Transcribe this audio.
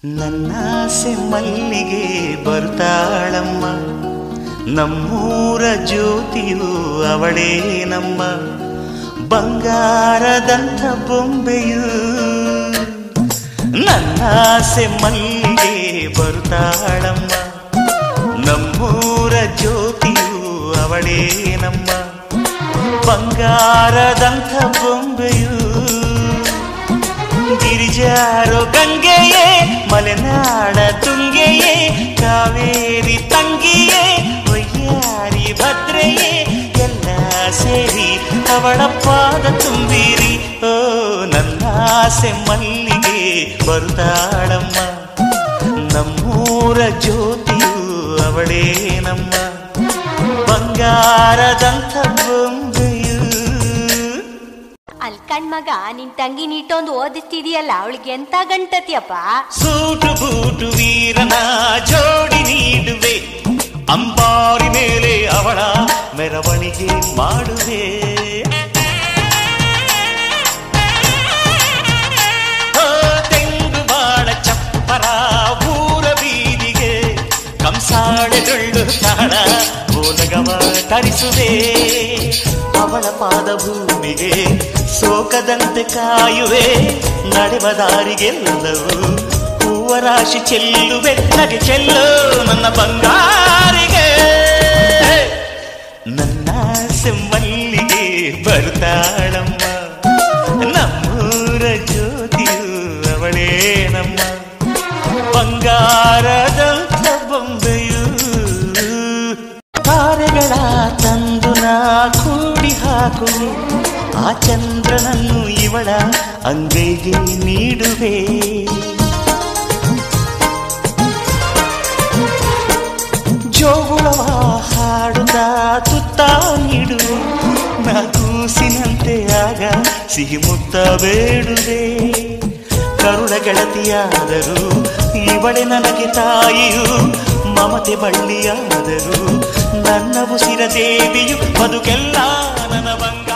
ನನ್ನಾಸೆ ಮಲ್ಲಿಗೆ ಬರ್ತಾಳಮ್ಮ ನಮ್ಮೂರ ಜ್ಯೋತಿಯು ಅವಳೇ ನಮ್ಮ ಬಂಗಾರದಂಥ ಬೊಂಬೆಯು ನನ್ನಾಸೆ ಮಲ್ಲಿಗೆ ಬರ್ತಾಳಮ್ಮ ನಮ್ಮೂರ ಜ್ಯೋತಿಯು ಅವಳೇ ನಮ್ಮ ಬಂಗಾರದಂಥ ಬೊಂಬೆಯು ಗಿರಿಜಾರೋ ಗಂಗೆಯೇ ಮಲೆನಾಡ ತುಂಗೆಯೇ ಕಾವೇರಿ ತಂಗಿಯೇ ಒಯ್ಯಾರಿ ಭದ್ರೆಯೇ ಎಲ್ಲ ಸೇರಿ ಅವಳ ಪಾದ ತುಂಬಿರಿ ಓ ನನ್ನಾಸೆ ಮಲ್ಲಿಗೆ ಬರುತ್ತಾಳಮ್ಮ ನಮ್ಮೂರ ಜ್ಯೋತಿಯು ಅವಳೇ ನಮ್ಮ ಬಂಗಾರದಂಥ ಬೊಂಬೆಯು ಅಲ್ ಕಣ್ ಮಗ ನಿನ್ ತಂಗಿ ನೀಟೊಂದು ಓದಿಸ್ತಿದೀಯಲ್ಲ ಅವಳಿಗೆ ಎಂತ ಗಂಟತಿಯಪ್ಪ ಸೂಟು ಬೂಟು ವೀರನ ಜೋಡಿ ನೀಡುವೆ ಅಂಬಾರಿ ಮೇಲೆ ಅವಳ ಮೆರವಣಿಗೆ ಮಾಡುವೆ ಓ, ತೆಂಗು ಬಾಳ ಚಪ್ಪರ ಊರ ಬೀದಿಗೆ ಕಂಸಾಳೆ ಡೊಳ್ಳು ತಾಳ ಓಲಗವ ತರಿಸುವೆ ಅವಳ ಪಾದ ಭೂಮಿಗೆ ಸೋಕದಂತೆ ಕಾಯುವೆ ನಡೆವ ದಾರಿಗೆಲ್ಲವೂ ಹೂವ ರಾಶಿ ಚೆಲ್ಲುವೆ ನಗೆ ಚೆಲ್ಲು ನನ್ನ ಬಂಗಾರಿಗೆ ನನ್ನ ಸೆಮ್ಮಲ್ಲಿಗೆ ಬರ್ತಾಳಮ್ಮ ನಮ್ಮೂರ ಜ್ಯೋತಿಯು ಅವಳೇ ನಮ್ಮ ಬಂಗಾರದಂಥ ಬೊಂಬೆಯು ತಾರೆಗಳ ತಂದು ನಾ ಕೂಡಿ ಹಾಕುವೆ ಆ ಚಂದ್ರನನ್ನು ಇವಳ ಅಂಗೈಗೆ ನೀಡುವೆ ಜೋಗುಳವ ಹಾಡುತ್ತ ತುತ್ತ ನೀಡುವೆ ನಾ ಕೂಸಿನಂತೆ ಆಗ ಸಿಹಿ ಮುತ್ತ ಬೇಡುವೆ ಕರುಳ ಗೆಳತಿಯಾದರು ಇವಳೆ ನನಗೆ ತಾಯಿಯು ಮಮತೆ ಬಳ್ಳಿಯಾದರು ನನ್ನ ಉಸಿರ ದೇವಿಯು ಬದುಕೆಲ್ಲ ನನ್ನ ಬಂಗ